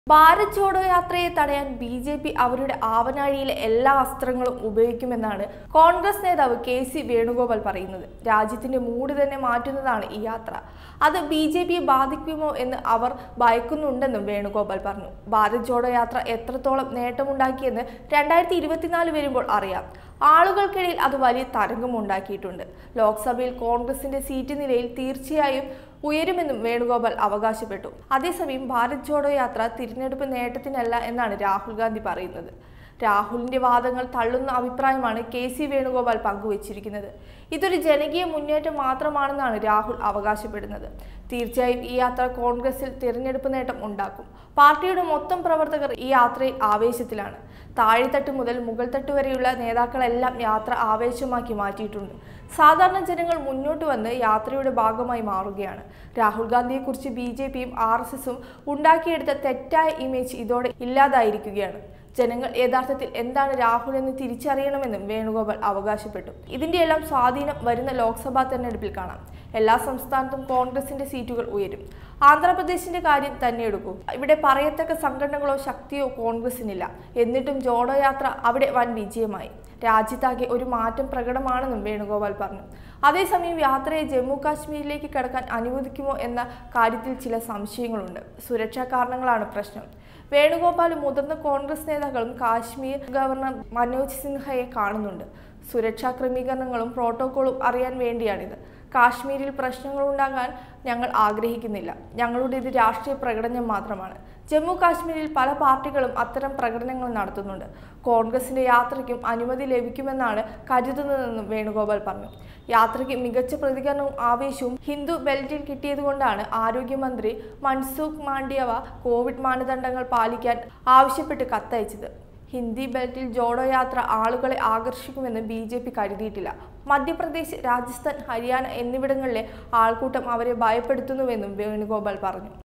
ഭാരത് ജോഡോ യാത്രയെ തടയാൻ B J P അവരുടെ ആവനാഴിയിലെ എല്ലാ അസ്ത്രങ്ങളും ഉപയോഗിക്കുമെന്നാണ് കോൺഗ്രസ് നേതാവ് കെ സി വേണുഗോപാൽ പറയുന്നത് രാജ്യത്തിന്റെ മൂഡ് തന്നെ മാറ്റുന്നതാണ് ഈ യാത്ര അത് ബി ജെ പിയെ ബാധിക്കുമോ എന്ന് അവർ ഭയക്കുന്നുണ്ടെന്നും വേണുഗോപാൽ പറഞ്ഞു ഭാരത് ജോഡോ യാത്ര എത്രത്തോളം നേട്ടമുണ്ടാക്കിയെന്ന് രണ്ടായിരത്തി ഇരുപത്തിനാല് വരുമ്പോൾ അറിയാം ആളുകൾക്കിടയിൽ അത് വലിയ തരംഗമുണ്ടാക്കിയിട്ടുണ്ട് ലോക്സഭയിൽ കോൺഗ്രസിന്റെ സീറ്റ് നിലയിൽ തീർച്ചയായും ഉയരുമെന്നും വേണുഗോപാൽ അവകാശപ്പെട്ടു അതേസമയം ഭാരത് ജോഡോ യാത്ര തിരഞ്ഞെടുപ്പ് നേട്ടത്തിനല്ല എന്നാണ് രാഹുൽ ഗാന്ധി പറയുന്നത് രാഹുലിന്റെ വാദങ്ങൾ തള്ളുന്ന അഭിപ്രായമാണ് കെ സി വേണുഗോപാൽ പങ്കുവച്ചിരിക്കുന്നത് ഇതൊരു ജനകീയ മുന്നേറ്റം മാത്രമാണെന്നാണ് രാഹുൽ അവകാശപ്പെടുന്നത് തീർച്ചയായും ഈ യാത്ര കോൺഗ്രസിൽ തിരഞ്ഞെടുപ്പ് നേട്ടം ഉണ്ടാക്കും പാർട്ടിയുടെ മൊത്തം പ്രവർത്തകർ ഈ യാത്രയിൽ ആവേശത്തിലാണ് താഴെത്തട്ട് മുതൽ മുകൾത്തട്ട് വരെയുള്ള നേതാക്കളെല്ലാം യാത്ര ആവേശമാക്കി മാറ്റിയിട്ടുണ്ട് സാധാരണ ജനങ്ങൾ മുന്നോട്ട് വന്ന് യാത്രയുടെ ഭാഗമായി മാറുകയാണ് രാഹുൽ ഗാന്ധിയെക്കുറിച്ച് ബി ജെ പിയും ആർ എസ് എസും ഉണ്ടാക്കിയെടുത്ത തെറ്റായ ഇമേജ് ഇതോടെ ഇല്ലാതായിരിക്കുകയാണ് ജനങ്ങൾ യഥാർത്ഥത്തിൽ എന്താണ് രാഹുൽ എന്ന് തിരിച്ചറിയണമെന്നും വേണുഗോപാൽ അവകാശപ്പെട്ടു ഇതിന്റെയെല്ലാം സ്വാധീനം വരുന്ന ലോക്സഭാ തെരഞ്ഞെടുപ്പിൽ കാണാം എല്ലാ സംസ്ഥാനത്തും കോൺഗ്രസിന്റെ സീറ്റുകൾ ഉയരും ആന്ധ്രാപ്രദേശിന്റെ കാര്യം തന്നെ എടുക്കൂ ഇവിടെ പറയത്തക്ക സംഘടനകളോ ശക്തിയോ കോൺഗ്രസിനില്ല എന്നിട്ടും ജോഡോ യാത്ര അവിടെ വൻ വിജയമായി രാജ്യത്താകെ ഒരു മാറ്റം പ്രകടമാണെന്നും വേണുഗോപാൽ പറഞ്ഞു അതേസമയം യാത്രയെ ജമ്മു കാശ്മീരിലേക്ക് കടക്കാൻ അനുവദിക്കുമോ എന്ന കാര്യത്തിൽ ചില സംശയങ്ങളുണ്ട് സുരക്ഷാ കാരണങ്ങളാണ് പ്രശ്നം വേണുഗോപാലും മുതിർന്ന കോൺഗ്രസ് നേതാക്കളും കാശ്മീർ ഗവർണർ മനോജ് സിൻഹയെ കാണുന്നുണ്ട് സുരക്ഷാ ക്രമീകരണങ്ങളും പ്രോട്ടോക്കോളും അറിയാൻ വേണ്ടിയാണിത് കാശ്മീരിൽ പ്രശ്നങ്ങൾ ഉണ്ടാകാൻ ഞങ്ങൾ ആഗ്രഹിക്കുന്നില്ല ഞങ്ങളുടേത് രാഷ്ട്രീയ പ്രകടനം മാത്രമാണ് ജമ്മു കാശ്മീരിൽ പല പാർട്ടികളും അത്തരം പ്രകടനങ്ങൾ നടത്തുന്നുണ്ട് കോൺഗ്രസിന്റെ യാത്രയ്ക്കും അനുമതി ലഭിക്കുമെന്നാണ് കരുതുന്നതെന്നും വേണുഗോപാൽ പറഞ്ഞു യാത്രയ്ക്ക് മികച്ച പ്രതികരണവും ആവേശവും ഹിന്ദു ബെൽറ്റിൽ കിട്ടിയതുകൊണ്ടാണ് ആരോഗ്യമന്ത്രി മൻസുഖ് മാണ്ഡ്യവ കോവിഡ് മാനദണ്ഡങ്ങൾ പാലിക്കാൻ ആവശ്യപ്പെട്ട് കത്തയച്ചത് ഹിന്ദി ബെൽറ്റിൽ ജോഡോ യാത്ര ആളുകളെ ആകർഷിക്കുമെന്ന് ബി ജെ പി കരുതിയിട്ടില്ല മധ്യപ്രദേശ് രാജസ്ഥാൻ ഹരിയാന എന്നിവിടങ്ങളിലെ ആൾക്കൂട്ടം അവരെ ഭയപ്പെടുത്തുന്നുവെന്നും വേണുഗോപാൽ പറഞ്ഞു